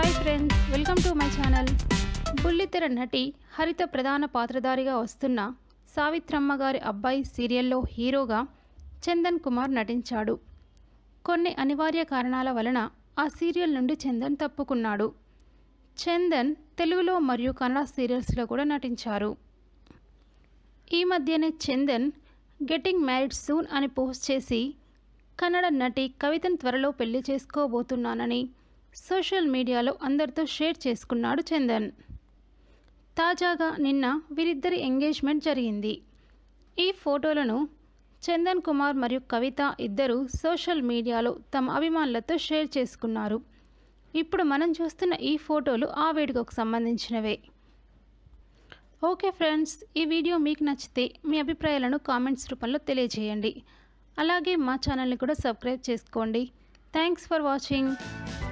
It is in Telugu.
hi friends welcome to my channel బుల్లితెర నటి హరిత ప్రధాన పాత్రధారిగా వస్తున్న సావిత్రమ్మ గారి అబ్బాయి సీరియల్లో హీరోగా చందన్ కుమార్ నటించాడు కొన్ని అనివార్య కారణాల వలన ఆ సీరియల్ నుండి చందన్ తప్పుకున్నాడు చందన్ తెలుగులో మరియు కన్నడ సీరియల్స్లో కూడా నటించారు ఈ మధ్యనే చందన్ గెటింగ్ మ్యారీడ్ సూన్ అని పోస్ట్ చేసి కన్నడ నటి కవితను త్వరలో పెళ్లి చేసుకోబోతున్నానని సోషల్ మీడియాలో అందరితో షేర్ చేసుకున్నాడు చందన్ తాజాగా నిన్న వీరిద్దరి ఎంగేజ్మెంట్ జరిగింది ఈ ఫోటోలను చందన్ కుమార్ మరియు కవిత ఇద్దరు సోషల్ మీడియాలో తమ అభిమానులతో షేర్ చేసుకున్నారు ఇప్పుడు మనం చూస్తున్న ఈ ఫోటోలు ఆ వేడుకకు సంబంధించినవే ఓకే ఫ్రెండ్స్ ఈ వీడియో మీకు నచ్చితే మీ అభిప్రాయాలను కామెంట్స్ రూపంలో తెలియజేయండి అలాగే మా ఛానల్ని కూడా సబ్స్క్రైబ్ చేసుకోండి థ్యాంక్స్ ఫర్ వాచింగ్